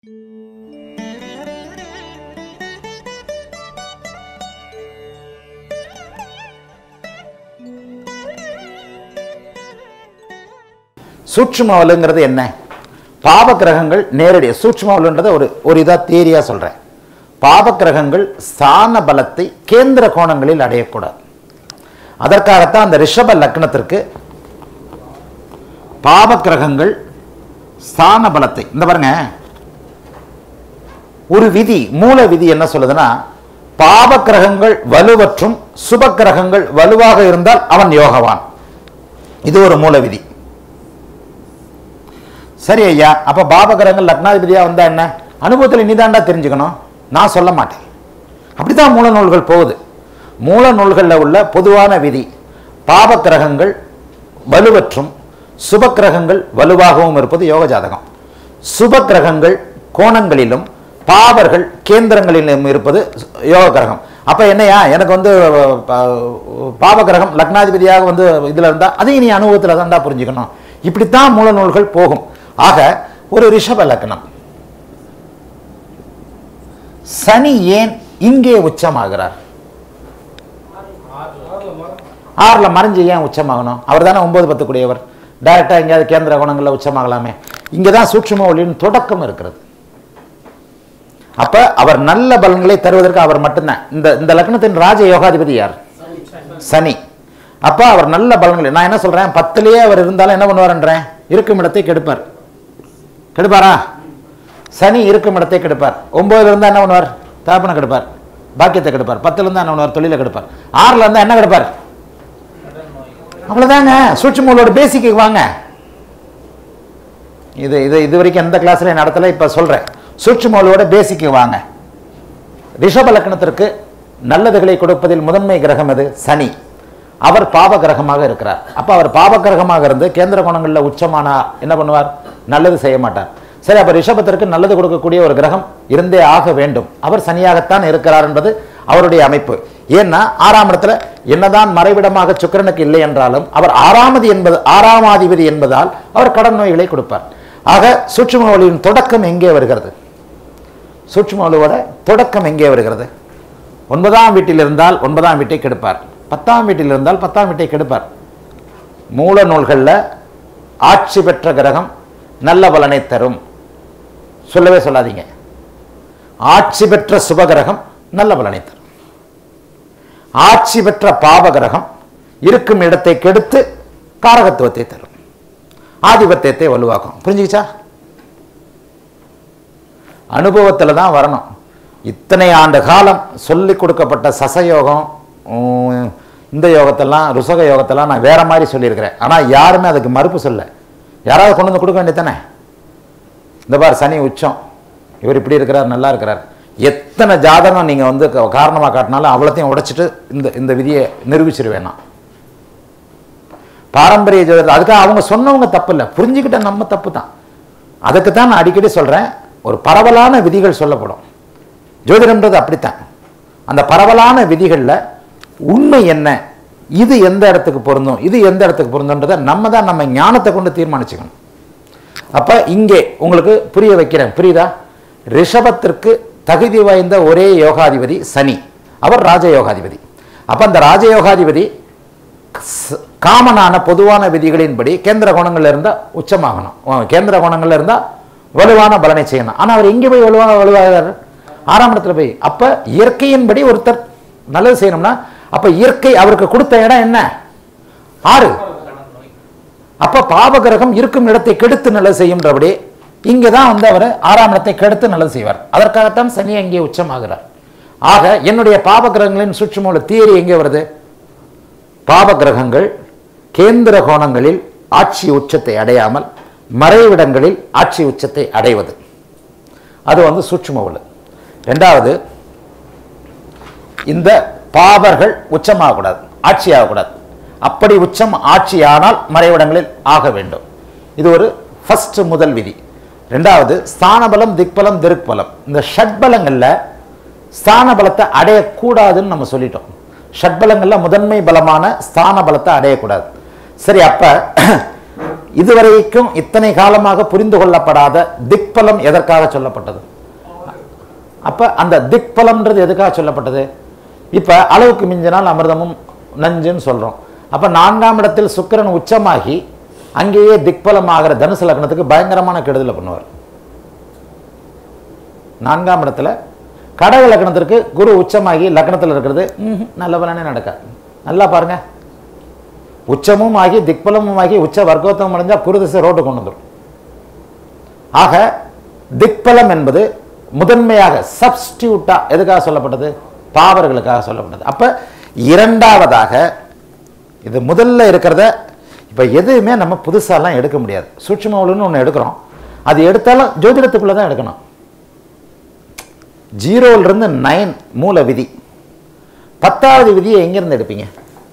சூட்சுமவலுங்கிறது என்ன பாவ கிரகங்கள் நேரடி சூட்சுமவலுன்றதை ஒரு ஒரு இதாக தேரியா சொல்றேன் பாவ கிரகங்கள் ஸ்தான பலத்தை கேந்திர கோணங்களில் அடையக்கூடாது அதற்காகத்தான் அந்த ரிஷப லக்னத்திற்கு பாவ கிரகங்கள் ஸ்தான பலத்தை இந்த பாருங்க ஒரு விதி மூல விதி என்ன சொல்லுதுன்னா பாவ கிரகங்கள் வலுவற்றும் சுப கிரகங்கள் வலுவாக இருந்தால் அவன் யோகவான் இது ஒரு மூல விதி சரி ஐயா அப்ப பாபகிரகங்கள் லக்னாதிபதியா வந்தா என்ன அனுபவத்தில் நீதாண்டா தெரிஞ்சுக்கணும் நான் சொல்ல மாட்டேன் அப்படித்தான் மூல நூல்கள் போகுது மூல நூல்களில் உள்ள பொதுவான விதி பாபக்கிரகங்கள் வலுவற்றும் சுப கிரகங்கள் வலுவாகவும் இருப்பது யோக ஜாதகம் சுப கிரகங்கள் கோணங்களிலும் பாவர்கள் கேந்திரங்களிலும் இருப்பது யோக கிரகம் அப்ப என்னையா எனக்கு வந்து பாவ கிரகம் லக்னாதிபதியாக வந்து இதுல இருந்தா அதையும் நீ அனுபவத்தில் தான்டா புரிஞ்சுக்கணும் இப்படித்தான் மூல நூல்கள் போகும் ஆக ஒரு ரிஷப லக்னம் சனி ஏன் இங்கே உச்சமாகிறார் ஆறுல மறைஞ்சு ஏன் உச்சமாகணும் அவர் தானே ஒன்பது பத்து கூடியவர் டைரக்டா எங்கேயாவது கேந்திர குணங்களில் உச்சமாகலாமே இங்கே தான் சூட்சும ஒளியின் தொடக்கம் இருக்கிறது அப்ப அவர் நல்ல பலன்களை தருவதற்கு அவர் மட்டும்தான் இந்த இந்த லக்னத்தின் ராஜ யோகாதிபதி யார் சனி அப்ப அவர் நல்ல பலன்களை நான் என்ன சொல்றேன் பத்துலயே அவர் இருந்தாலும் என்ன பண்ணுவார்ன்றேன் இருக்கும் இடத்தை கெடுப்பார் கெடுப்பாரா சனி இருக்கும் இடத்தை கெடுப்பார் ஒன்பதுல இருந்தா என்ன பண்ணுவார் தாப்பனை கெடுப்பார் பாக்கியத்தை கெடுப்பார் பத்துல இருந்தா என்ன பண்ணுவார் தொழிலை கெடுப்பார் ஆறுல இருந்தா என்ன கெடுப்பார் அவ்வளவுதாங்க சூட்சுமங்களோட பேசிக்கு வாங்க இது இது இது வரைக்கும் எந்த கிளாஸ்ல நடத்தல இப்ப சொல்றேன் சூட்சுமங்களோட பேசிக்கு வாங்க ரிஷப லக்னத்திற்கு நல்லதுகளை கொடுப்பதில் முதன்மை கிரகம் எது சனி அவர் பாவ கிரகமாக இருக்கிறார் அப்ப அவர் பாவ கிரகமாக இருந்து கேந்திர குணங்களில் உச்சமானா என்ன பண்ணுவார் நல்லது செய்ய மாட்டார் சரி அப்ப ரிஷபத்திற்கு நல்லது கொடுக்கக்கூடிய ஒரு கிரகம் இருந்தே ஆக வேண்டும் அவர் சனியாகத்தான் இருக்கிறார் என்பது அவருடைய அமைப்பு ஏன்னா ஆறாம் இடத்துல என்னதான் மறைவிடமாக சுக்கிரனுக்கு இல்லை என்றாலும் அவர் ஆறாமது என்பது ஆறாமாதிபதி என்பதால் அவர் கடன் நோய்களை கொடுப்பார் ஆக சூட்சும ஒளியின் தொடக்கம் எங்கே வருகிறது சூட்சும ஒளியோட தொடக்கம் எங்கே வருகிறது ஒன்பதாம் வீட்டில் இருந்தால் ஒன்பதாம் வீட்டை கெடுப்பார் பத்தாம் வீட்டில் இருந்தால் பத்தாம் வீட்டை கெடுப்பார் மூல நூல்களில் ஆட்சி பெற்ற கிரகம் நல்ல பலனை தரும் சொல்லவே சொல்லாதீங்க ஆட்சி பெற்ற சுபகிரகம் நல்ல பலனை தரும் ஆட்சி பெற்ற பாவகிரகம் இருக்கும் இடத்தை கெடுத்து காரகத்துவத்தை தரும் ஆதிபத்தியத்தை வலுவாக்கும் புரிஞ்சுக்கிச்சா அனுபவத்தில் தான் வரணும் இத்தனை ஆண்டு காலம் சொல்லிக் கொடுக்கப்பட்ட சசயோகம் உம், இந்த யோகத்தெல்லாம் ருசக யோகத்தெல்லாம் நான் வேற மாதிரி சொல்லியிருக்கிறேன் ஆனால் யாருமே அதுக்கு மறுப்பு சொல்ல யாராவது கொண்டு வந்து கொடுக்க வேண்டியதானே இந்த பார் சனி உச்சம் இவர் இப்படி இருக்கிறார் நல்லா இருக்கிறார் எத்தனை ஜாதகம் நீங்கள் வந்து க- காரணமா காட்டினாலும் அவ்வளோத்தையும் உடைச்சிட்டு இந்த இந்த விதியை நிரூபிச்சிருவேன் நான் பாரம்பரிய ஜோதிடர் அதுக்காக அவங்க சொன்னவங்க தப்பு இல்லை புரிஞ்சுக்கிட்ட நம்ம தப்பு தான் அதுக்கு தான் நான் அடிக்கடி சொல்கிறேன் ஒரு பரவலான விதிகள் சொல்லப்படும் ஜோதிடம்ன்றது அப்படித்தான் அந்த பரவலான விதிகளில் உண்மை என்ன இது எந்த இடத்துக்கு பொருந்தும் இது எந்த இடத்துக்கு பொருந்துன்றதை நம்ம தான் நம்ம ஞானத்தை கொண்டு தீர்மானிச்சுக்கணும் அப்ப இங்கே உங்களுக்கு புரிய வைக்கிறேன் புரியுதா ரிஷபத்திற்கு தகுதி வாய்ந்த ஒரே யோகாதிபதி சனி அவர் ராஜயோகாதிபதி அப்ப அந்த ராஜயோகாதிபதி ஸ்- காமனான பொதுவான விதிகளின்படி கேந்திர குணங்கள்ல இருந்தா உச்சமாகணும் உம், கேந்திர குணங்கள்ல இருந்தா வலுவான பலனை செய்யணும் ஆனா அவர் எங்கே போய் வலுவான வலுவாகிறார் ஆறாம் இடத்துல போய் அப்ப இயற்கையின்படி ஒருத்தர் நல்லது செய்யணும்னா அப்ப இயற்கை அவருக்கு கொடுத்த இடம் என்ன ஆறு அப்ப பாவகிரகம் இருக்கும் இடத்தை கெடுத்து நல்லது செய்யும்ன்றபடி இங்கே தான் வந்து அவர் ஆறாம் இடத்தை கெடுத்து நல்லது செய்வார் அதற்காகத்தான் சனி அங்கே உச்சமாகிறார் ஆக என்னுடைய பாவகிரகங்களின் சுற்றுமூல தியரி எங்கே வருது பாவகிரகங்கள் கேந்திர கோணங்களில் ஆட்சி உச்சத்தை அடையாமல் மறைவிடங்களில் ஆட்சி உச்சத்தை அடைவது அது வந்து சூட்சும ஒளி ரெண்டாவது இந்த பாவர்கள் உச்சமாகக்கூடாது ஆட்சி ஆகக்கூடாது அப்படி உச்சம் ஆட்சி ஆனால் மறைவிடங்களில் ஆக வேண்டும் இது ஒரு ஃபர்ஸ்ட் முதல் விதி ரெண்டாவது ஸ்தானபலம் திக்பலம் திருக்பலம் இந்த ஷட்பலங்கள்ல ஸ்தான பலத்தை அடையக்கூடாதுன்னு நம்ம சொல்லிட்டோம் ஷட்பலங்கள்ல முதன்மை பலமான ஸ்தான பலத்தை அடையக்கூடாது சரி அப்ப இதுவரைக்கும் இத்தனை காலமாக புரிந்து கொள்ளப்படாத திக்பலம் எதற்காக சொல்லப்பட்டது அப்ப அந்த திக்பலம்ன்றது எதுக்காக சொல்லப்பட்டது இப்ப அளவுக்கு மிஞ்சினால் அமிர்தமும் நஞ்சுன்னு சொல்றோம் அப்ப நான்காம் இடத்தில் சுக்கிரன் உச்சமாகி அங்கேயே திக்பலம் ஆகிற தனுசு லக்னத்துக்கு பயங்கரமான கெடுதலை பண்ணுவார் நான்காம் இடத்துல கடக லக்னத்திற்கு குரு உச்சமாகி லக்னத்தில் இருக்கிறது ம்ஹும், நல்ல பலனே நடக்காது நல்லா பாருங்க உச்சமும் ஆகி திக்பலமும் ஆகி உச்ச வர்க்கோத்தமம் அடைஞ்சா குரு திசை ரோட்டு கொண்டு வந்துடும் ஆக திக்பலம் என்பது முதன்மையாக சப்ஸ்டியூட்டா எதுக்காக சொல்லப்பட்டது பாவர்களுக்காக சொல்லப்பட்டது அப்ப இரண்டாவதாக இது முதல்ல இருக்கிறத இப்ப எதுவுமே நம்ம புதுசாலாம் எடுக்க முடியாது சூட்சும ஒழுன்னு ஒன்று எடுக்கிறோம் அது எடுத்தாலும் ஜோதிடத்துக்குள்ள தான் எடுக்கணும் ஜீரோல இருந்து நைன் மூல விதி பத்தாவது விதியை எங்கிருந்து எடுப்பீங்க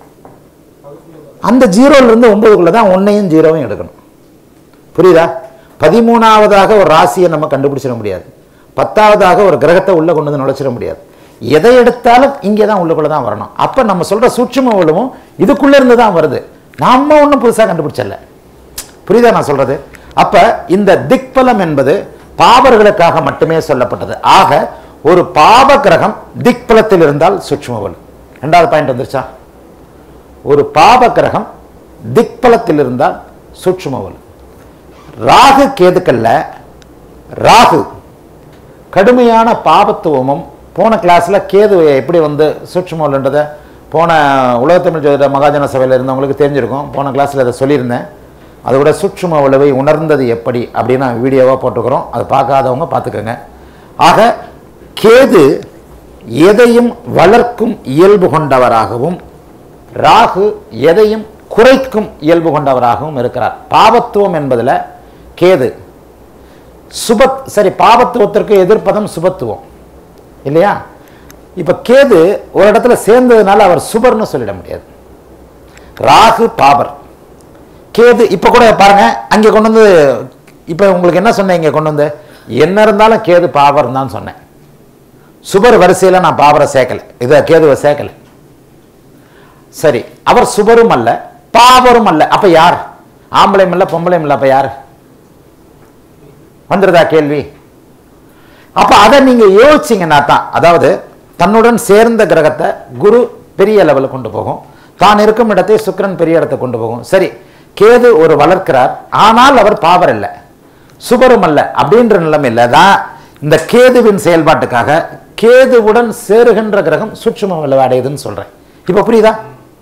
அந்த ஜீரோல இருந்து ஒன்பதுக்குள்ள தான் ஒன்னையும் ஜீரோவையும் எடுக்கணும் புரியுதா பதிமூணாவதாக ஒரு ராசியை நம்ம கண்டுபிடிச்சிட முடியாது பத்தாவதாக ஒரு கிரகத்தை உள்ள கொண்டு வந்து நுழைச்சிட முடியாது எதை எடுத்தாலும் இங்கே தான் உள்ளுக்குள்ள தான் வரணும் அப்ப நம்ம சொல்ற சூட்சும உலகம் இதுக்குள்ள இருந்து தான் வருது நாம ஒன்றும் புதுசா கண்டுபிடிச்சல புரியுதா நான் சொல்றது அப்ப இந்த திக்பலம் என்பது பாவர்களுக்காக மட்டுமே சொல்லப்பட்டது ஆக ஒரு பாவ கிரகம் திக்பலத்தில் இருந்தால் சூட்சும வலு ரெண்டாவது பாயிண்ட் வந்துருச்சா ஒரு பாவ கிரகம் திக்பலத்தில் இருந்தால் சூட்சும வலு ராகு கேதுக்கல்ல ராகு கடுமையான பாபத்துவமும் போன கிளாஸ்ல கேது எப்படி வந்து சூட்சுமன்றதை போன உலகத்தமிழ் ஜோதிட மகாஜன சபையில் இருந்தவங்களுக்கு தெரிஞ்சிருக்கும் போன கிளாஸ்ல அதை சொல்லியிருந்தேன் அதோட சூட்சும உளவை உணர்ந்தது எப்படி அப்படின்னு நான் வீடியோவாக போட்டுக்கிறோம் அதை பார்க்காதவங்க பார்த்துக்கோங்க ஆக கேது எதையும் வளர்க்கும் இயல்பு கொண்டவராகவும் ராகு எதையும் குறைக்கும் இயல்பு கொண்டவராகவும் இருக்கிறார் பாவத்துவம் என்பதுல கேது சுபத் சரி பாவத்துவத்திற்கு எதிர்ப்பதம் சுபத்துவம் இல்லையா இப்ப கேது ஒரு இடத்துல சேர்ந்ததுனால அவர் சுபர்னு சொல்லிட முடியாது ராகு பாபர் கேது இப்ப கூட பாருங்க அங்க கொண்டு வந்து இப்ப உங்களுக்கு என்ன சொன்னேன் இங்க கொண்டு வந்து என்ன இருந்தாலும் கேது பாபர் தான் சொன்னேன் சுபர் வரிசையில நான் பாபரை சேர்க்கல இதை கேதுவை சேர்க்கல சரி அவர் சுபரும் அல்ல பாவரும் அல்ல அப்ப யார் ஆம்பளையும் இல்ல பொம்பளையும் இல்ல அப்ப யார் வந்துருதா கேள்வி அப்ப அதை நீங்க யோசிச்சீங்கன்னா தான் அதாவது தன்னுடன் சேர்ந்த கிரகத்தை குரு பெரிய லெவலில் கொண்டு போகும் தான் இருக்கும் இடத்தை சுக்கிரன் பெரிய இடத்தை கொண்டு போகும் சரி கேது ஒரு வளர்க்கிறார் ஆனால் அவர் பாவர் இல்லை சுபரும் அல்ல அப்படின்ற நிலைமையில தான் இந்த கேதுவின் செயல்பாட்டுக்காக கேதுவுடன் சேருகின்ற கிரகம் சூட்சும விளையாடையதுன்னு சொல்றேன் இப்ப புரியுதா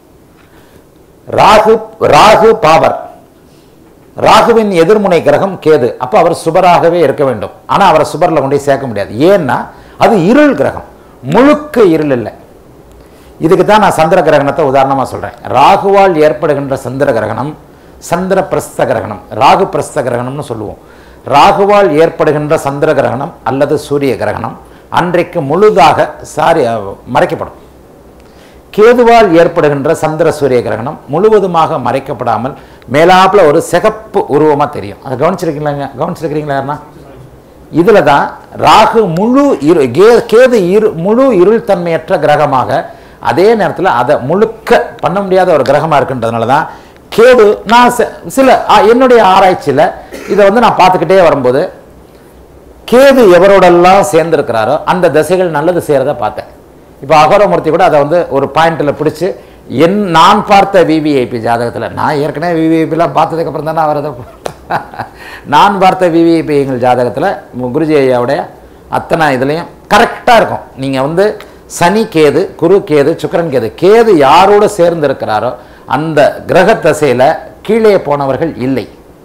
ராகு ராகு பாவர் ராகுவின் எதிர்முனை கிரகம் கேது அப்ப அவர் சுபராகவே இருக்க வேண்டும் ஆனா அவரை சுபர்ல கொண்டு போய் சேர்க்க முடியாது ஏன்னா அது இருள் கிரகம் முழுக்க இருள் இல்லை இதுக்கு தான் நான் சந்திர கிரகணத்தை உதாரணமா சொல்றேன் ராகுவால் ஏற்படுகின்ற சந்திர கிரகணம் சந்திர பிரஸ்த கிரகணம் ராகு பிரஸ்த கிரகணம்னு சொல்லுவோம் ராகுவால் ஏற்படுகின்ற சந்திர கிரகணம் அல்லது சூரிய கிரகணம் அன்றைக்கு முழுதாக சாரி அஹ், மறைக்கப்படும் கேதுவால் ஏற்படுகின்ற சந்திர சூரிய கிரகணம் முழுவதுமாக மறைக்கப்படாமல் மேலாப்புல ஒரு சிகப்பு உருவமா தெரியும் அதை கவனிச்சிருக்கீங்களா கவனிச்சிருக்கிறீங்களா யாருன்னா இதுல தான் ராகு முழு இரு கே- கேது இரு முழு இருள் தன்மையற்ற கிரகமாக அதே நேரத்தில் அதை முழுக்க பண்ண முடியாத ஒரு கிரகமா இருக்கின்றதுனால தான் கேது நான் சி- சில ஆ, என்னுடைய ஆராய்ச்சியில இதை வந்து நான் பார்த்துக்கிட்டே வரும்போது கேது எவரோடெல்லாம் சேர்ந்திருக்கிறாரோ அந்த திசைகள் நல்லது செய்யறத பார்த்தேன் இப்போ அகோரமூர்த்தி கூட அதை வந்து ஒரு பாயிண்ட்ல பிடிச்சு என் நான் பார்த்த விவிஐபி ஜாதகத்தில் நான் ஏற்கனவே விவிஐபிலாம் பார்த்ததுக்கு அப்புறம் தானே அவர் அதை நான் பார்த்த விவிஐபி எங்கள் ஜாதகத்தில் குருஜி ஐயாவுடைய அத்தனை இதுலேயும் கரெக்டாக இருக்கும் நீங்கள் வந்து சனி கேது குரு கேது சுக்கிரன் கேது கேது யாரோடு சேர்ந்து இருக்கிறாரோ அந்த கிரக தசையில் கீழே போனவர்கள் இல்லை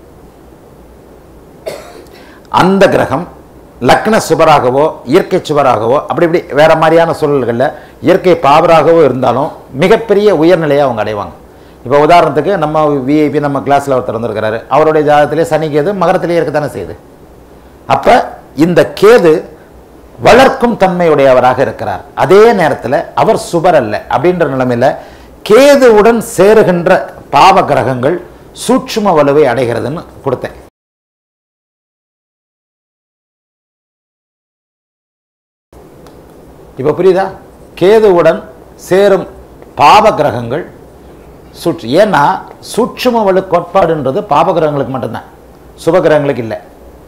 அந்த கிரகம் லக்ன சுபராகவோ இயற்கை சுபராகவோ அப்படி இப்படி வேற மாதிரியான சூழல்களில் இயற்கை பாவராகவோ இருந்தாலும் மிகப்பெரிய உயர்நிலையை அவங்க அடைவாங்க இப்போ உதாரணத்துக்கு நம்ம விஐபி நம்ம கிளாஸில் ஒருத்தர் வந்திருக்கிறாரு அவருடைய ஜாதகத்திலே சனி கேது மகரத்திலே இருக்கத்தானே செய்யுது அப்ப இந்த கேது வளர்க்கும் தன்மையுடையவராக இருக்கிறார் அதே நேரத்தில் அவர் சுபர் அல்ல அப்படின்ற நிலைமையில கேதுவுடன் சேருகின்ற பாவ கிரகங்கள் சூட்சும வலுவை அடைகிறதுன்னு கொடுத்தேன் இப்ப புரியுதா கேதுவுடன் சேரும் பாவ கிரகங்கள் சூட்ச ஏன்னா சூட்சும வலு கோட்பாடுன்றது பாபகிரகங்களுக்கு மட்டும்தான் சுபகிரகங்களுக்கு இல்லை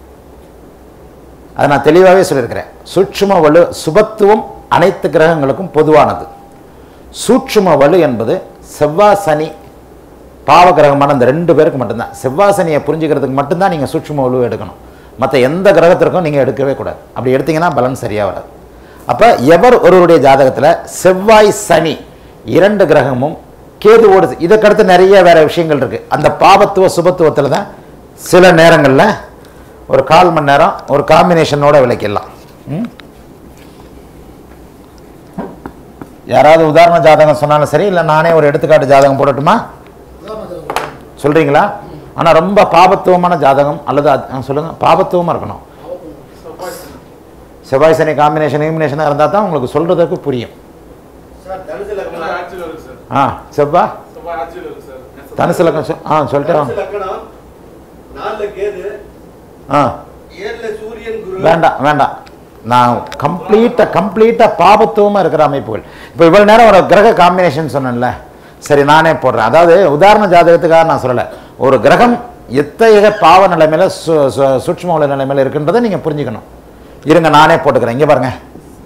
அதை நான் தெளிவாகவே சொல்லியிருக்கிறேன் சூட்சும வலு சுபத்துவம் அனைத்து கிரகங்களுக்கும் பொதுவானது சூட்சும வலு என்பது செவ்வாய் சனி பாவகிரகமான அந்த ரெண்டு பேருக்கு மட்டும்தான் செவ்வாய் சனியை புரிஞ்சுக்கிறதுக்கு மட்டும்தான் நீங்கள் சூட்சும வலு எடுக்கணும் மற்ற எந்த கிரகத்திற்கும் நீங்கள் எடுக்கவே கூடாது அப்படி எடுத்தீங்கன்னா பலன் சரியாக வராது அப்போ எவர் ஒருவருடைய ஜாதகத்தில் செவ்வாய் சனி இரண்டு கிரகமும் கேதுவோடு இதுக்கடுத்து நிறைய வேற விஷயங்கள் இருக்கு அந்த பாவத்துவ சுபத்துவத்தில் தான் சில நேரங்களில் ஒரு கால் மணி நேரம் ஒரு காம்பினேஷனோட விளக்கிடலாம் ம்? யாராவது உதாரண ஜாதகம் சொன்னாலும் சரி இல்லை நானே ஒரு எடுத்துக்காட்டு ஜாதகம் போடட்டுமா சொல்றீங்களா ஆனா ரொம்ப பாபத்துவமான ஜாதகம் அல்லது அது- ஆ, சொல்லுங்க பாபத்துவமா இருக்கணும் செவ்வாய் சனி காம்பினேஷன் இமினேஷனாக இருந்தால் தான் உங்களுக்கு சொல்றதுக்கு புரியும் சார் தனுசு செவ்வாய் லக்னம் ஆட்சியில் இருக்கு சார் ஆ செவ்வாய் செவ்வாய் ஆட்சியில் இருக்கு சார் தனுசு லக்கம் சொ- ஆ சொல்லிட்டு தனுசு வாங்க. லக்னம் நாலுல கேது ஆ ஏழுல சூரியன் குரு வேண்டாம் வேண்டாம் நான் கம்ப்ளீட்டாக கம்ப்ளீட்டாக பாபத்துவமாக இருக்கிற அமைப்புகள் இப்போ இவ்வளோ நேரம் ஒரு கிரக காம்பினேஷன் சொன்னேன்ல சரி நானே போடுறேன் அதாவது உதாரண ஜாதகத்துக்காக நான் சொல்லலை ஒரு கிரகம் எத்தகைய பாவ நிலைமையில சு சு- சூட்சும உள்ள நிலைமையில இருக்குன்றதை நீங்கள் புரிஞ்சுக்கணும் இருங்க நானே போட்டுக்கிறேன் இங்கே பாருங்க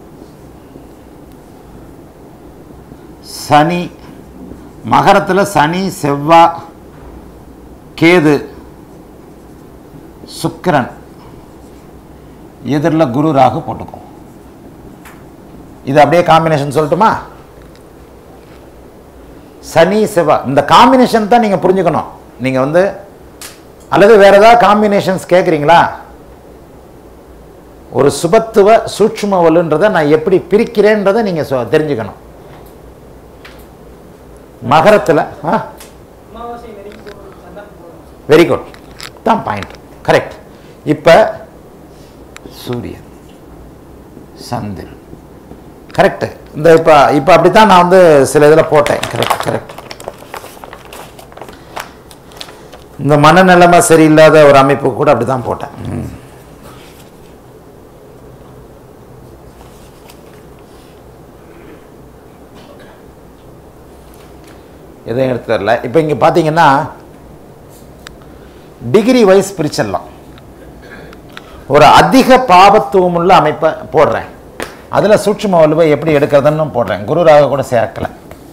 சனி மகரத்தில் சனி செவ்வாய் கேது சுக்கிரன் எதிரில் குரு ராகு போட்டுக்கும் இது அப்படியே காம்பினேஷன் சொல்லட்டுமா சனி செவ்வாய் இந்த காம்பினேஷன் தான் நீங்கள் புரிஞ்சுக்கணும் நீங்கள் வந்து அல்லது வேற ஏதாவது காம்பினேஷன்ஸ் கேட்குறீங்களா ஒரு சுபத்துவ சூட்சும வலுன்றதை நான் எப்படி பிரிக்கிறேன்றதை நீங்கள் தெரிஞ்சுக்கணும் மகரத்தில் ஆ அமாவாசை நெருங்கி போகிறது சந்திரன் போகிறது வெரி குட் தான் பாயிண்ட் கரெக்ட் இப்போ சூரியன் சந்திரன் கரெக்டு இந்த இப்போ இப்போ அப்படி தான் நான் வந்து சில இதில் போட்டேன் கரெக்ட் கரெக்ட் இந்த மனநிலைமை சரியில்லாத ஒரு அமைப்பு கூட அப்படி தான் போட்டேன் ம். எதையும் எடுத்து தரல இப்போ இங்கே பார்த்தீங்கன்னா டிகிரி வைஸ் பிரிச்சிடலாம் ஒரு அதிக பாபத்துவம் உள்ள அமைப்பை போடுறேன் அதில் சூட்சும வலுவை எப்படி எடுக்கிறதுன்னு போடுறேன் குரு ராகு கூட சேர்க்கல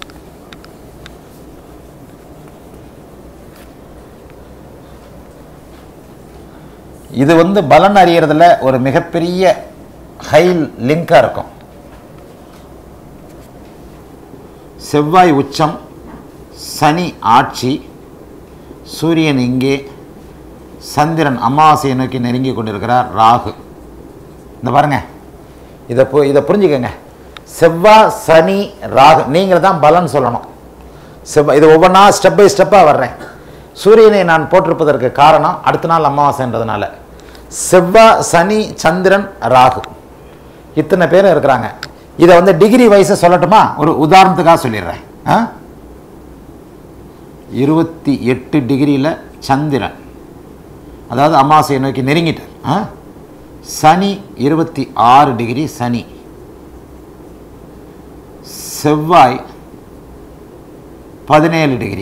இது வந்து பலன் அறியறதுல ஒரு மிகப்பெரிய ஹை லிங்காக இருக்கும் செவ்வாய் உச்சம் சனி ஆட்சி சூரியன் இங்கே சந்திரன் அமாவாசையை நோக்கி நெருங்கி கொண்டிருக்கிறார் ராகு இந்த பாருங்க இதை பு இதை புரிஞ்சுக்கங்க செவ்வாய் சனி ராகு நீங்கள் தான் பலன் சொல்லணும் செவ்வாய் இது ஒவ்வொன்றா ஸ்டெப் பை ஸ்டெப்பாக வர்றேன் சூரியனை நான் போட்டிருப்பதற்கு காரணம் அடுத்த நாள் அமாவாசைன்றதுனால செவ்வாய் சனி சந்திரன் ராகு இத்தனை பேர் இருக்கிறாங்க இதை வந்து டிகிரி வைஸை சொல்லட்டுமா ஒரு உதாரணத்துக்காக சொல்லிடுறேன் ஆ இருபத்தி எட்டு டிகிரியில் சந்திரன் அதாவது அமாவாசையை நோக்கி நெருங்கிட்டார் ஆ? சனி இருபத்தி ஆறு டிகிரி சனி செவ்வாய் பதினேழு டிகிரி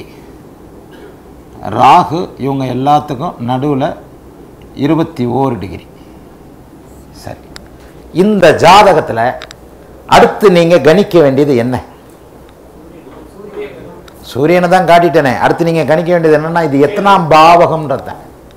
ராகு இவங்க எல்லாத்துக்கும் நடுவில் இருபத்தி ஓரு டிகிரி சரி இந்த ஜாதகத்தில் அடுத்து நீங்கள் கணிக்க வேண்டியது என்ன சூரியனை தான் காட்டிட்டேனே அடுத்து நீங்கள் கணிக்க வேண்டியது என்னன்னா இது எத்தனாம் பாவகம்ன்றத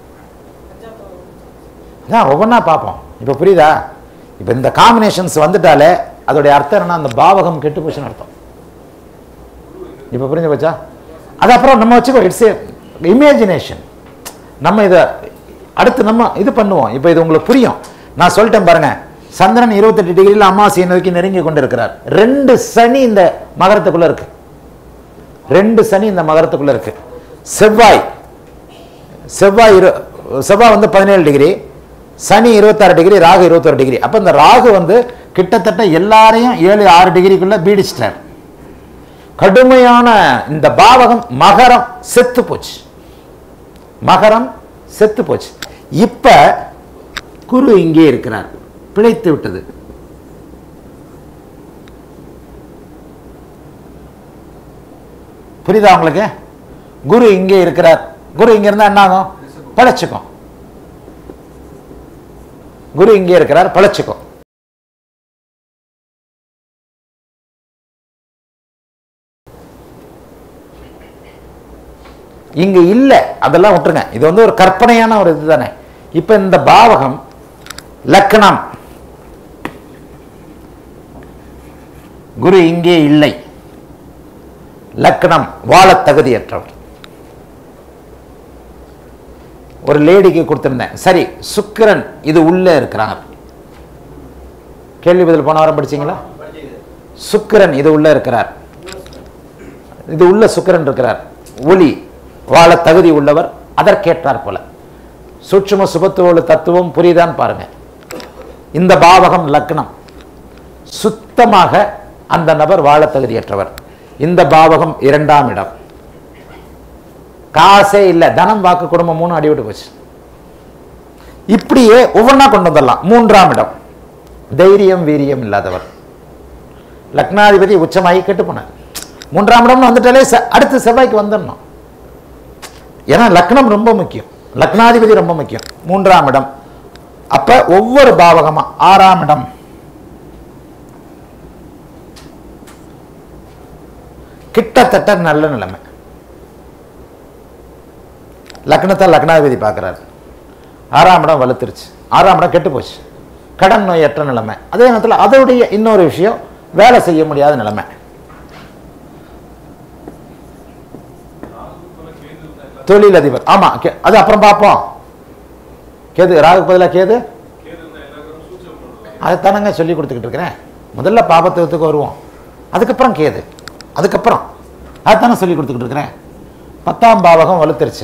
அதான் ஒவ்வொன்றா பார்ப்போம் இப்போ புரியுதா இப்போ இந்த காம்பினேஷன்ஸ் வந்துட்டாலே அதோடைய அர்த்தம் என்னன்னா அந்த பாவகம் கெட்டு போச்சுன்னு அர்த்தம் இப்போ புரிஞ்சு போச்சா அது அப்புறம் நம்ம வச்சுக்கோ இட்ஸ் இமேஜினேஷன் நம்ம இதை அடுத்து நம்ம இது பண்ணுவோம் இப்போ இது உங்களுக்கு புரியும் நான் சொல்லிட்டேன் பாருங்க சந்திரன் இருபத்தெட்டு டிகிரியில் அமாவாசையை நோக்கி நெருங்கி கொண்டிருக்கிறார் ரெண்டு சனி இந்த மகரத்துக்குள்ள இருக்கு ரெண்டு சனி இந்த மகரத்துக்குள்ள இருக்கு செவ்வாய் செவ்வாய் இரு செவ்வாய் வந்து பதினேழு டிகிரி சனி இருபத்தாறு டிகிரி ராகு இருபத்தொரு டிகிரி அப்போ இந்த ராகு வந்து கிட்டத்தட்ட எல்லாரையும் ஏழு ஆறு டிகிரிக்குள்ள பீடிச்சிட்டார் கடுமையான இந்த பாவகம் மகரம் செத்து போச்சு மகரம் செத்து போச்சு இப்ப குரு இங்கே இருக்கிறார் பிழைத்து விட்டது புரியுதா உங்களுக்கு குரு இங்கே இருக்கிறார் குரு இங்க இருந்தா என்ன ஆகும் பழச்சுக்கும் குரு இங்கே இருக்கிறார் பழச்சுக்கும் இங்க இல்ல அதெல்லாம் விட்டுருங்க இது வந்து ஒரு கற்பனையான ஒரு இதுதானே இப்ப இந்த பாவகம் லக்னம் குரு இங்கே இல்லை லக்னம் வாழ தகுதியற்றவர் ஒரு லேடிக்கு கொடுத்திருந்தேன் சரி சுக்கிரன் இது உள்ள இருக்கிறாங்க கேள்வி பதில் போன வாரம் படிச்சீங்களா படிச்சீங்க சுக்கிரன் இது உள்ள இருக்கிறார் இது உள்ள சுக்கிரன் இருக்கிறார் ஒளி வாழ தகுதி உள்ளவர் அதற்கேற்றார் போல சூட்சும சுபத்துவ தத்துவம் புரியுதான்னு பாருங்க இந்த பாவகம் லக்னம் சுத்தமாக அந்த நபர் வாழ தகுதியற்றவர் இந்த பாவகம் இரண்டாம் இடம் காசே இல்லை தனம் வாக்கு குடும்பம் மூணு அடிவிட்டு போச்சு இப்படியே ஒவ்வொன்றா கொண்டு வந்துடலாம் மூன்றாம் இடம் தைரியம் வீரியம் இல்லாதவர் லக்னாதிபதி உச்சமாகி கெட்டு போனார் மூன்றாம் இடம்னு வந்துட்டாலே செ- அடுத்து செவ்வாய்க்கு வந்துடணும் ஏன்னா லக்னம் ரொம்ப முக்கியம் லக்னாதிபதி ரொம்ப முக்கியம் மூன்றாம் இடம் அப்ப ஒவ்வொரு பாவகமா ஆறாம் இடம் கிட்டத்தட்ட நல்ல நிலைமை லக்னத்தை லக்னாதிபதி பார்க்குறாரு ஆறாம் இடம் வலுத்துருச்சு ஆறாம் இடம் கெட்டு போச்சு கடன் நோயற்ற நிலைமை அதே நேரத்தில் அதோடைய இன்னொரு விஷயம் வேலை செய்ய முடியாத நிலைமை தொழிலதிபர் ஆமா கே- அது அப்புறம் பார்ப்போம் கேது ராகு பதிலாக கேது அதைத்தானங்க சொல்லி கொடுத்துக்கிட்டு இருக்கிறேன் முதல்ல பாபத்துவத்துக்கு வருவோம் அதுக்கப்புறம் கேது அதுக்கப்புறம் அதைத்தானே சொல்லி கொடுத்துக்கிட்டு இருக்கிறேன் பத்தாம் பாவகம் வலுத்துருச்சு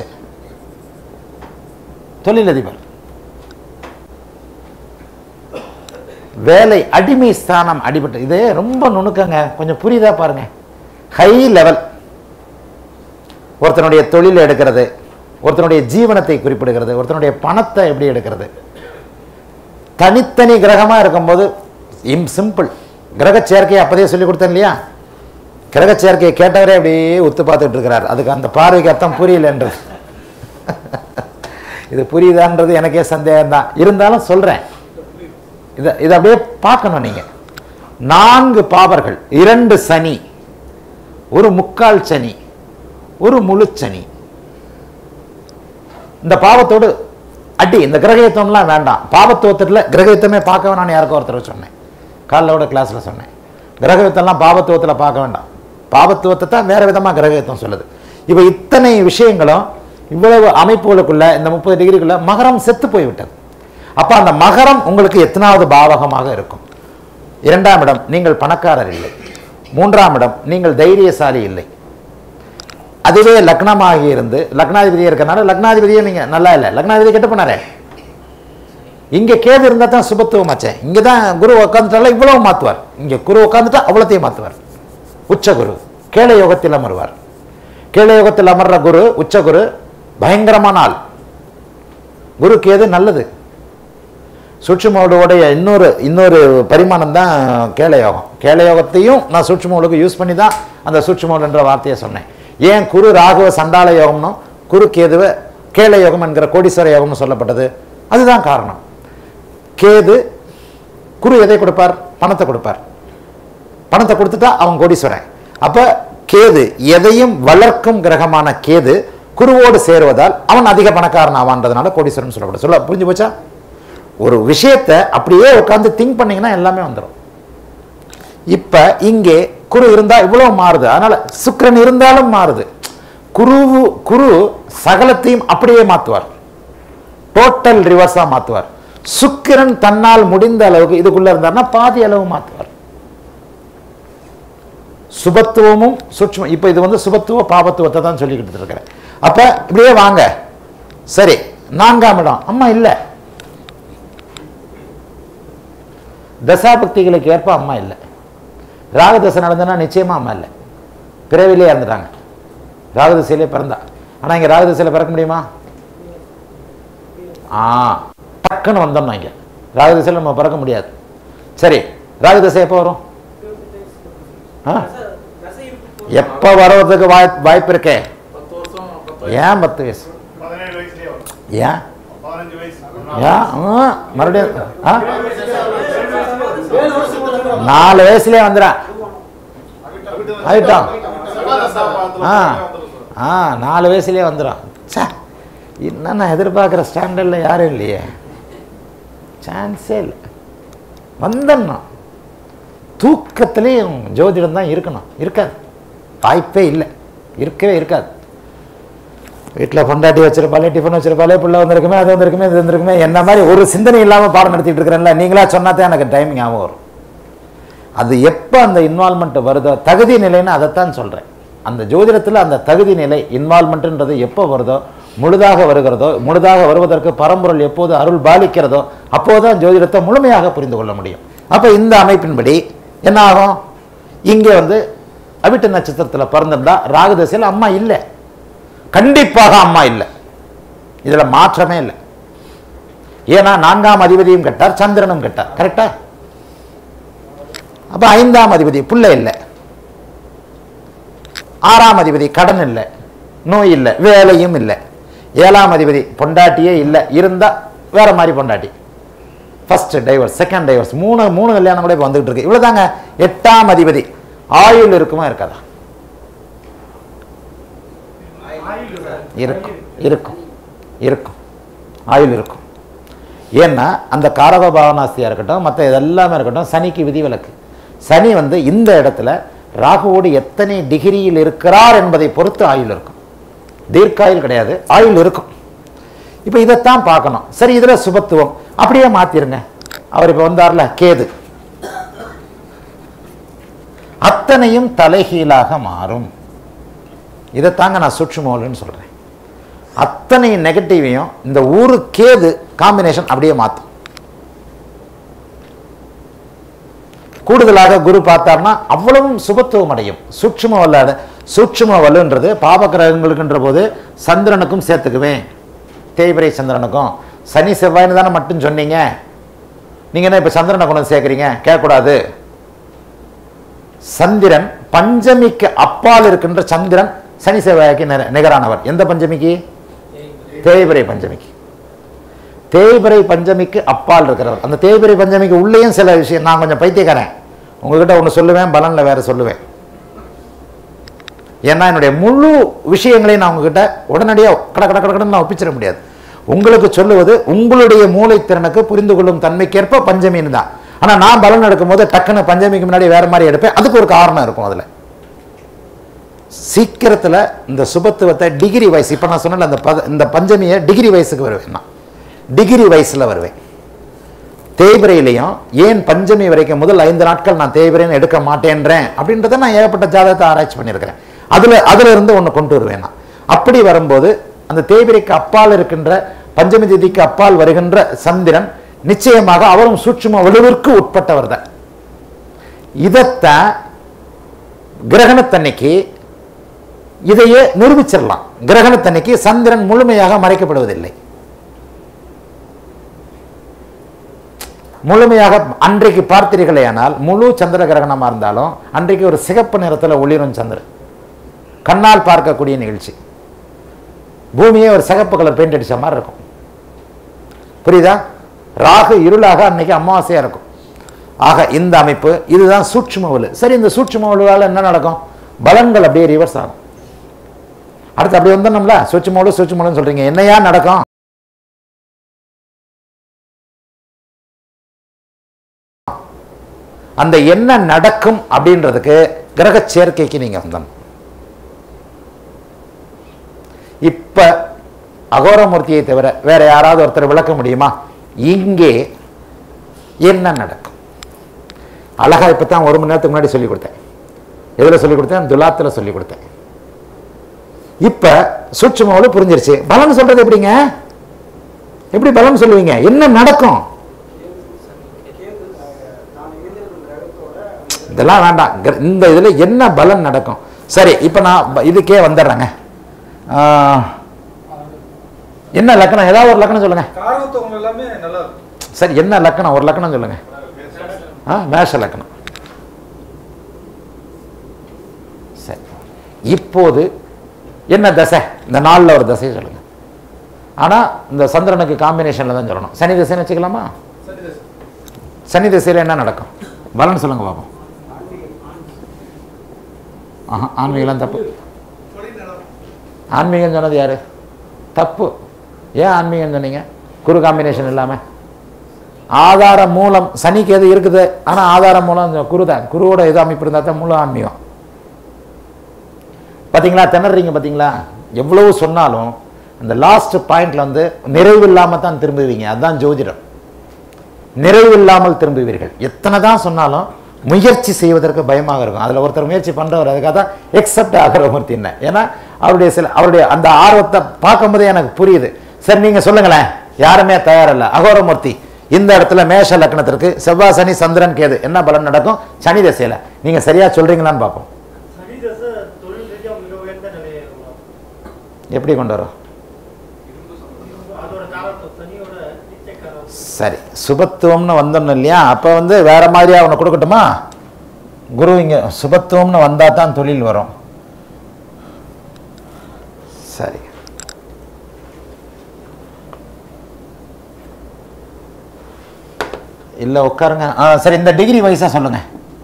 தொழிலதிபர் வேலை அடிமை ஸ்தானம் அடிபட்டு இது ரொம்ப நுணுக்கங்க கொஞ்சம் புரியுதா பாருங்க ஹை லெவல் ஒருத்தனுடைய தொழில் எடுக்கிறது ஒருத்தனுடைய ஜீவனத்தை குறிப்பிடுகிறது ஒருத்தனுடைய பணத்தை எப்படி எடுக்கிறது தனித்தனி கிரகமா இருக்கும்போது இம் சிம்பிள் கிரக சேர்க்கையை அப்பதே சொல்லி கொடுத்தேன் இல்லையா கிரக சேர்க்கையை கேட்டவரே அப்படியே உத்து பார்த்துட்டு இருக்கிறார் அதுக்கு அந்த பார்வைக்கு அர்த்தம் புரியல என்று இது புரியுதான்றது எனக்கே சந்தேகம் தான் இருந்தாலும் சொல்றேன் இதை இதை அப்படியே பார்க்கணும் நீங்க நான்கு பாவர்கள் இரண்டு சனி ஒரு முக்கால் சனி ஒரு முழு சனி இந்த பாவத்தோடு அடி இந்த கிரகயுத்தம்லாம் வேண்டாம் பாவத்துவத்தில் கிரகயுத்தமே பார்க்க வேணாம்னு யாருக்கோ ஒருத்தர் சொன்னேன் காலையோட கிளாஸ்ல சொன்னேன் கிரகயுத்தம்லாம் பாவத்துவத்தில் பார்க்க வேண்டாம் பாவத்துவத்தை தான் வேற விதமாக கிரகயுத்தம் சொல்லுது இப்போ இத்தனை விஷயங்களும் இவ்வளவு அமைப்புகளுக்குள்ள இந்த முப்பது டிகிரிக்குள்ள மகரம் செத்து போய்விட்டது அப்ப அந்த மகரம் உங்களுக்கு எத்தனாவது பாவகமாக இருக்கும் இரண்டாம் இடம் நீங்கள் பணக்காரர் இல்லை மூன்றாம் இடம் நீங்கள் தைரியசாலி இல்லை அதுவே லக்னமாகி இருந்து லக்னாதிபதியே இருக்கனால லக்னாதிபதியே நீங்க நல்லா இல்லை லக்னாதிபதி கெட்டு போனாரே இங்க கேது இருந்தா தான் சுபத்துவம் ஆச்சேன் இங்க தான் குரு உட்காந்துட்டால இவ்வளவு மாத்துவார் இங்க குரு உட்காந்துட்டா அவ்வளோத்தையும் மாத்துவார் உச்ச குரு கேள யோகத்தில் அமர்வார் கேள யோகத்தில் அமர்ற குரு உச்ச குரு பயங்கரமான ஆள் குரு கேது நல்லது சூட்சுமோடைய இன்னொரு இன்னொரு பரிமாணம் தான் கேளயோகம் கேளயோகத்தையும் நான் சூட்சுமோலுக்கு யூஸ் பண்ணி தான் அந்த சூட்சுமோல் என்ற வார்த்தையை சொன்னேன் ஏன் குரு ராகுவ சண்டால யோகம்னும் குரு கேதுவ கேளயோகம் என்கிற கோடீஸ்வர யோகம்னு சொல்லப்பட்டது அதுதான் காரணம் கேது குரு எதை கொடுப்பார் பணத்தை கொடுப்பார் பணத்தை கொடுத்துட்டா அவன் கோடீஸ்வரன் அப்ப கேது எதையும் வளர்க்கும் கிரகமான கேது குருவோடு சேருவதால் அவன் அதிக பணக்காரன் ஆவான்றதுனால கோடீஸ்வரன் சொல்லப்படும் சொல்ல புரிஞ்சு போச்சா ஒரு விஷயத்தை அப்படியே உட்காந்து திங்க் பண்ணீங்கன்னா எல்லாமே வந்துடும் இப்ப இங்கே குரு இருந்தா இவ்வளவு மாறுது அதனால சுக்கிரன் இருந்தாலும் மாறுது குரு குரு சகலத்தையும் அப்படியே மாத்துவார் டோட்டல் ரிவர்ஸா மாத்துவார் சுக்கிரன் தன்னால் முடிந்த அளவுக்கு இதுக்குள்ள இருந்தார்னா பாதி அளவு மாத்துவார் சுபத்துவமும் சூட்சுமம் இப்போ இது வந்து சுபத்துவ பாபத்துவத்தை தான் சொல்லிக்கிட்டு இருக்கிறேன் அப்ப இப்படியே வாங்க சரி நான்காம் இடம் அம்மா இல்லை தசாபக்திகளுக்கு ஏற்ப அம்மா இல்லை ராகதசை நடந்ததுன்னா நிச்சயமா அம்மா இல்லை பிறவிலே இறந்துட்டாங்க ராகதசையிலே பிறந்தா ஆனா இங்க ராகதசையில பிறக்க முடியுமா ஆ டக்குன்னு வந்தோம்னா இங்க ராகதசையில் நம்ம பிறக்க முடியாது சரி ராகதசை எப்போ வரும் ஆ தசை- தசை இருக்கும் எப்போ வர்றதுக்கு வாய் வாய்ப்பு இருக்கே பத்து வருஷம் பத்து ஏன் பத்து வயசு பதினேழு வயசுலயே வரும் ஏன் பதினஞ்சு வயசு ஏன் ஆ, மறுபடியும் ஆ ஏழு வருஷம் நாலு வயசுலயே வந்துடா ஆயிட்டோம் ஆ ஆ நாலு வயசுலயே வந்துடும் சே இன்னும் நான் எதிர்பார்க்குற ஸ்டாண்டர்டில் யாரும் இல்லையே சான்ஸே இல்லை வந்துடணும் தூக்கத்துலேயும் ஜோதிடம் தான் இருக்கணும் இருக்காது வாய்ப்பே இல்லை இருக்கவே இருக்காது வீட்டில் பொண்டாட்டி வச்சிருப்பாளே டிஃபன் வச்சிருப்பாளே பிள்ளை வந்திருக்குமே அது வந்திருக்குமே இது வந்திருக்குமே என்ன மாதிரி ஒரு சிந்தனை இல்லாமல் பாடம் நடத்திட்டு இருக்கிறேன்ல நீங்களா சொன்னா தான் எனக்கு டைம் ஞாபகம் வரும் அது எப்போ அந்த இன்வால்மெண்ட் வருதோ தகுதி நிலைன்னு அதைத்தான் சொல்கிறேன் அந்த ஜோதிடத்தில் அந்த தகுதி நிலை இன்வால்மெண்ட்ன்றது எப்போ வருதோ முழுதாக வருகிறதோ முழுதாக வருவதற்கு பரம்பொருள் எப்போது அருள் பாலிக்கிறதோ அப்போதான் ஜோதிடத்தை முழுமையாக புரிந்து கொள்ள முடியும் அப்போ இந்த அமைப்பின்படி என்ன ஆகும் இங்கே வந்து அவிட்ட நட்சத்திரத்தில் பிறந்திருந்தா ராகுதசையில் அம்மா இல்லை கண்டிப்பாக அம்மா இல்லை இதில் மாற்றமே இல்லை ஏன்னா நான்காம் அதிபதியும் கெட்டார் சந்திரனும் கெட்டார் கரெக்டா அப்ப ஐந்தாம் அதிபதி புள்ள இல்லை ஆறாம் அதிபதி கடன் இல்லை நோய் இல்லை வேலையும் இல்லை ஏழாம் அதிபதி பொண்டாட்டியே இல்லை இருந்தா வேற மாதிரி பொண்டாட்டி ஃபர்ஸ்ட் டைவர்ஸ் செகண்ட் டைவர்ஸ் மூணு மூணு கல்யாணம் கூட இப்போ வந்துகிட்டு இருக்கு இவ்வளவுதாங்க எட்டாம் அதிபதி ஆயுள் இருக்குமா இருக்காதா இருக்கும் இருக்கும் இருக்கும் ஆயுள் இருக்கும் ஏன்னா அந்த காரக பாவனாஸ்தியாக இருக்கட்டும் மற்ற இதெல்லாமே இருக்கட்டும் சனிக்கு விதிவிலக்கு சனி வந்து இந்த இடத்துல ராகுவோடு எத்தனை டிகிரியில் இருக்கிறார் என்பதை பொறுத்து ஆயுள் இருக்கும் தீர்க்காயுள் கிடையாது ஆயுள் இருக்கும் இப்போ இதைத்தான் பார்க்கணும் சரி இதில் சுபத்துவம் அப்படியே மாத்திருங்க அவர் இப்போ வந்தார்ல கேது அத்தனையும் தலைகீழாக மாறும் இதைத்தாங்க நான் சுற்றுமோல்னு சொல்கிறேன் அத்தனை நெகட்டிவையும் இந்த ஊரு கேது காம்பினேஷன் அப்படியே மாற்றும் கூடுதலாக குரு பார்த்தார்னா அவ்வளவும் சுபத்துவம் அடையும் சூட்சும வல்லாடு சூட்சும வலுன்றது பாபகிரகங்களுக்குன்ற போது சந்திரனுக்கும் சேர்த்துக்குவேன் தேய்பிரை சந்திரனுக்கும் சனி செவ்வாய்னு தானே மட்டும் சொன்னீங்க நீங்க என்ன இப்ப சந்திரனை கொண்டு வந்து சேர்க்குறீங்க கேட்கக்கூடாது சந்திரன் பஞ்சமிக்கு அப்பால் இருக்கின்ற சந்திரன் சனி செவ்வாய்க்கு நிர- நிகரானவர் எந்த பஞ்சமிக்கு தேய்பிரை பஞ்சமிக்கு தேய்பிரை பஞ்சமிக்கு அப்பால் இருக்கிறவர் அந்த தேய்பிரை பஞ்சமிக்கு உள்ளேயும் சில விஷயம் நான் கொஞ்சம் பைத்தியக்காரன் உங்ககிட்ட ஒன்று சொல்லுவேன் பலன்ல வேற சொல்லுவேன் ஏன்னா என்னுடைய முழு விஷயங்களையும் நான் உங்ககிட்ட உடனடியாக கட கட கட கடன்னு நான் ஒப்பிச்சிட முடியாது உங்களுக்கு சொல்லுவது உங்களுடைய மூளைத்திறனுக்கு புரிந்து கொள்ளும் தன்மைக்கேற்ப பஞ்சமின்னு தான் ஆனால் நான் பலன் எடுக்கும் போது டக்குன்னு பஞ்சமிக்கு முன்னாடி வேற மாதிரி எடுப்பேன் அதுக்கு ஒரு காரணம் இருக்கும் அதில் சீக்கிரத்தில் இந்த சுபத்துவத்தை டிகிரி வயசு இப்போ நான் சொன்னல அந்த பத இந்த பஞ்சமியை டிகிரி வயசுக்கு வருவேன் நான் டிகிரி வயசில் வருவேன் தேய்பிரையிலையும் ஏன் பஞ்சமி வரைக்கும் முதல் ஐந்து நாட்கள் நான் தேய்பிரைன்னு எடுக்க மாட்டேன்றேன் அப்படின்றத நான் ஏகப்பட்ட ஜாதகத்தை ஆராய்ச்சி பண்ணியிருக்கிறேன் அதில் அதில் இருந்து ஒன்று கொண்டு வருவேன் நான் அப்படி வரும்போது அந்த தேய்பிரைக்கு அப்பால் இருக்கின்ற பஞ்சமி திதிக்கு அப்பால் வருகின்ற சந்திரன் நிச்சயமாக அவரும் சூட்சும வலுவிற்கு உட்பட்டவர் தான் இதைத்தான் கிரகணத்தன்னைக்கு இதையே நிரூபிச்சிடலாம் கிரகணத்தன்னைக்கு சந்திரன் முழுமையாக மறைக்கப்படுவதில்லை முழுமையாக அன்றைக்கு பார்த்தீர்களேயானால் முழு சந்திர கிரகணமாக இருந்தாலும் அன்றைக்கு ஒரு சிகப்பு நிறத்தில் ஒளிரும் சந்திரன் கண்ணால் பார்க்கக்கூடிய நிகழ்ச்சி பூமியே ஒரு சிகப்பு கலர் பெயிண்ட் அடிச்ச மாதிரி இருக்கும் புரியுதா ராகு இருளாக அன்னைக்கு அமாவாசையா இருக்கும் ஆக இந்த அமைப்பு இதுதான் சூட்சும வலு சரி இந்த சூட்சும வலுவால் என்ன நடக்கும் பலன்கள் அப்படியே ரிவர்ஸ் ஆகும் அடுத்து அப்படி வந்தோம்ல சூட்சும வலு சூட்சும வலுன்னு சொல்றீங்க என்னையா நடக்கும் அந்த என்ன நடக்கும் அப்படின்றதுக்கு கிரக சேர்க்கைக்கு நீங்க வந்தோம் இப்ப அகோரமூர்த்தியை தவிர வேற யாராவது ஒருத்தர் விளக்க முடியுமா இங்கே என்ன நடக்கும் அழகா இப்பதான் ஒரு மணி நேரத்துக்கு முன்னாடி சொல்லி கொடுத்தேன் எதுல சொல்லி கொடுத்தேன் துலாத்துல சொல்லி கொடுத்தேன் இப்ப சூட்சுமாவில் புரிஞ்சிருச்சு பலன் சொல்றது எப்படிங்க எப்படி பலன் சொல்லுவீங்க என்ன நடக்கும் இதெல்லாம் வேண்டாம் கிர- இந்த இதுல என்ன பலன் நடக்கும் சரி இப்ப நான் ப- இதுக்கே வந்துடுறேங்க ஆஹ், என்ன லக்கணம் ஏதாவது ஒரு லக்கணம் சொல்லுங்க காரகத்துவம் எல்லாமே நல்லா இருக்கும் சரி என்ன லக்கணம் ஒரு லக்கணம் சொல்லுங்க ஆ மேஷ லக்கணம் சரி இப்போது என்ன தசை இந்த நாளில் ஒரு தசையை சொல்லுங்க ஆனால் இந்த சந்திரனுக்கு காம்பினேஷனில் தான் சொல்லணும் சனி தசைன்னு வச்சுக்கலாமா சரி சார் சனி திசையில் என்ன நடக்கும் பலன் சொல்லுங்க பார்ப்போம் ஆஹா ஆன்மீகம்லாம் தப்பு ஆன்மீகம் சொன்னது யாரு தப்பு ஏன் ஆன்மீகம் சொன்னீங்க குரு காம்பினேஷன் இல்லாமல் ஆதார மூலம் சனிக்கு எது இருக்குது ஆனால் ஆதார மூலம் இந்த குரு தான் குருவோட எது அமைப்பு இருந்தால் தான் முழு ஆன்மீகம் பார்த்தீங்களா திணறீங்க பார்த்தீங்களா எவ்வளவு சொன்னாலும் அந்த லாஸ்ட் பாயிண்ட்ல வந்து நிறைவு இல்லாமல் தான் திரும்புவீங்க அதுதான் ஜோதிடம் நிறைவு இல்லாமல் திரும்புவீர்கள் எத்தனை தான் சொன்னாலும் முயற்சி செய்வதற்கு பயமாக இருக்கும் அதில் ஒருத்தர் முயற்சி பண்ணுறவர் அதுக்காக தான் எக்ஸப்ட் அகரமூர்த்தி என்ன ஏன்னா அவருடைய சில அவருடைய அந்த ஆர்வத்தை பார்க்கும்போதே எனக்கு புரியுது சரி நீங்கள் சொல்லுங்களேன் யாருமே தயாரில்லை அகோரமூர்த்தி இந்த இடத்துல மேஷ லக்னத்திற்கு செவ்வாய் சனி சந்திரன் கேது என்ன பலன் நடக்கும் சனி திசையில் நீங்கள் சரியாக சொல்கிறீங்களான்னு பார்ப்போம் சனி தசை தொழில் ரீதியா மிக உயர்ந்த நிலையை இருக்கும் எப்படி கொண்டு வரும் அதோட காலத்தை சனியோட நிச்சய காலம் சரி சுபத்துவம்னு வந்தோம் இல்லையா அப்போ வந்து வேற மாதிரியா உனக்கு கொடுக்கட்டுமா குரு இங்கே சுபத்துவம்னு வந்தால் தான் தொழில் வரும் சரி இல்லை உட்காருங்க ஆ சரி இந்த டிகிரி வைஸாக சொல்லுங்க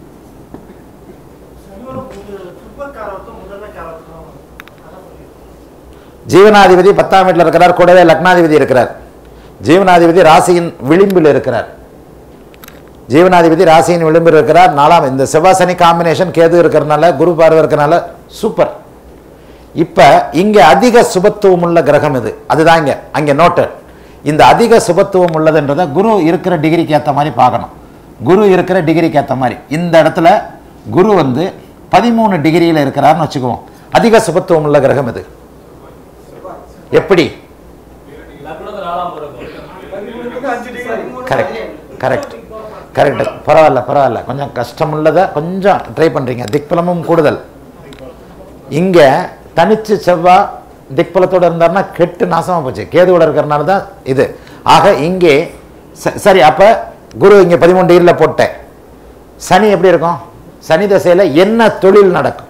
சனியோட புது சுப்ப காலத்தும் முதன்மை காலத்தும் அதான் சொல்லியிருக்கோம் ஜீவனாதிபதி பத்தாம் வீட்டில் இருக்கிறார் கூடவே லக்னாதிபதி இருக்கிறார் ஜீவனாதிபதி ராசியின் விளிம்பில் இருக்கிறார் ஜீவனாதிபதி ராசியின் விளிம்பில் இருக்கிறார் நாலாம் இந்த செவ்வாய் சனி காம்பினேஷன் கேது இருக்கிறனால குரு பார்வை இருக்கிறனால சூப்பர் இப்போ இங்கே அதிக சுபத்துவம் உள்ள கிரகம் இது அதுதான் இங்கே அங்கே நோட்டு இந்த அதிக சுபத்துவம் உள்ளதுன்றதை குரு இருக்கிற டிகிரிக்கு ஏற்ற மாதிரி பார்க்கணும் குரு இருக்கிற டிகிரிக்கு ஏற்ற மாதிரி இந்த இடத்துல குரு வந்து பதிமூணு டிகிரியில் இருக்கிறார்னு வச்சுக்குவோம் அதிக சுபத்துவம் உள்ள கிரகம் இது எப்படி அஞ்சு டிகிரி கரெக்ட் கரெக்ட் கரெக்ட் பரவாயில்ல பரவாயில்ல கொஞ்சம் கஷ்டமுள்ளதை கொஞ்சம் ட்ரை பண்ணுறீங்க திக்பலமும் கூடுதல் இங்கே தனிச்சு செவ்வாய் திக்பலத்தோட இருந்தாருன்னா கெட்டு நாசமாக போச்சு கேதுவோட இருக்கிறனால தான் இது ஆக இங்கே ச- சரி அப்போ குரு இங்கே பதிமூணு டிகிரியில் போட்டேன் சனி எப்படி இருக்கும் சனி தசையில் என்ன தொழில் நடக்கும்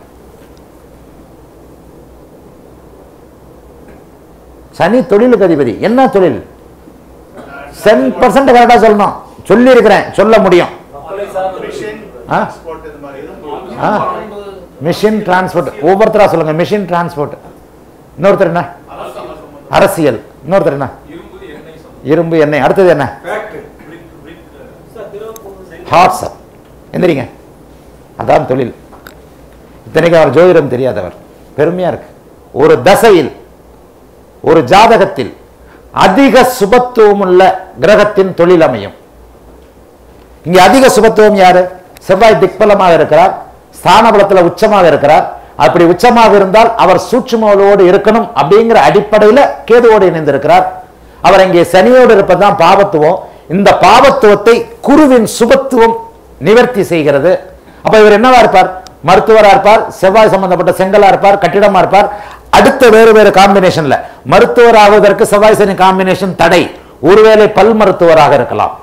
சனி தொழிலுக்கு அதிபதி என்ன தொழில் சென் பர்சன்ட் கரெக்டாக சொல்லணும் சொல்லி இருக்கிறேன் சொல்ல முடியும் மிஷின் ஆ? ஸ்போர்ட் இது மாதிரி ஆ மிஷின் டிரான்ஸ்போர்ட் ஒவ்வொருத்தரா சொல்லுங்க மிஷின் டிரான்ஸ்போர்ட் இன்னொருத்தர் என்ன அரசியல் இன்னொருத்தர் என்ன இரும்பு எண்ணெய் அடுத்தது என்ன ஹார்ட்ஸ் எந்திரிங்க அதான் தொழில் இத்தனைக்கு அவர் ஜோதிடம் தெரியாதவர் பெருமையா இருக்கு ஒரு தசையில் ஒரு ஜாதகத்தில் அதிக சுபத்துவம் உள்ள கிரகத்தின் தொழில் அமையும் இங்க அதிக சுபத்துவம் யாரு செவ்வாய் திக்பலமாக இருக்கிறார் ஸ்தானபலத்துல உச்சமாக இருக்கிறார் அப்படி உச்சமாக இருந்தால் அவர் சூட்சுமோடு இருக்கணும் அப்படிங்கிற அடிப்படையில கேதுவோடு இணைந்திருக்கிறார் அவர் இங்கே சனியோடு இருப்பதுதான் பாவத்துவம் இந்த பாவத்துவத்தை குருவின் சுபத்துவம் நிவர்த்தி செய்கிறது அப்ப இவர் என்னவா இருப்பார் மருத்துவரா இருப்பார் செவ்வாய் சம்பந்தப்பட்ட செங்கலா இருப்பார் கட்டிடமா இருப்பார் அடுத்த வேறு வேறு காம்பினேஷன்ல மருத்துவர் ஆகுவதற்கு செவ்வாய் சனி காம்பினேஷன் தடை ஒருவேளை பல் மருத்துவராக இருக்கலாம்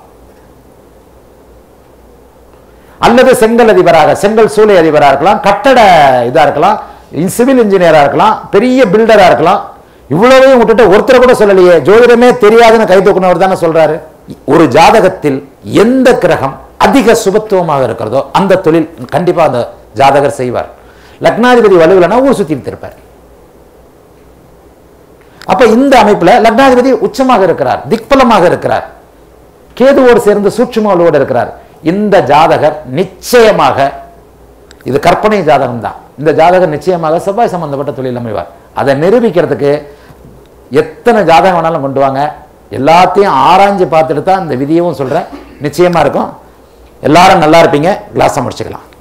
அல்லது செங்கல் அதிபராக செங்கல் சூளை அதிபராக இருக்கலாம் கட்டட இதா இருக்கலாம் சிவில் இன்ஜினியரா இருக்கலாம் பெரிய பில்டரா இருக்கலாம் இவ்வளவையும் விட்டுட்டு ஒருத்தர் கூட சொல்லலையே ஜோதிடமே தெரியாதுன்னு கை தூக்குனவர் தானே சொல்றாரு ஒரு ஜாதகத்தில் எந்த கிரகம் அதிக சுபத்துவமாக இருக்கிறதோ அந்த தொழில் கண்டிப்பா அந்த ஜாதகர் செய்வார் லக்னாதிபதி வலுவிலனா ஊர் சுத்திட்டு இருப்பார் அப்ப இந்த அமைப்புல லக்னாதிபதி உச்சமாக இருக்கிறார் திக்பலமாக இருக்கிறார் கேதுவோடு சேர்ந்து சூட்சுமோடு இருக்கிறார் இந்த ஜாதகர் நிச்சயமாக இது கற்பனை ஜாதகம் தான் இந்த ஜாதகர் நிச்சயமாக செவ்வாய் சம்பந்தப்பட்ட தொழில் அமைவார் அதை நிரூபிக்கிறதுக்கு எத்தனை ஜாதகம் வேணாலும் கொண்டு வாங்க எல்லாத்தையும் ஆராய்ஞ்சு பார்த்துட்டு தான் இந்த விதியவும் சொல்றேன் நிச்சயமா இருக்கும் எல்லாரும் நல்லா இருப்பீங்க கிளாஸை முடிச்சுக்கலாம்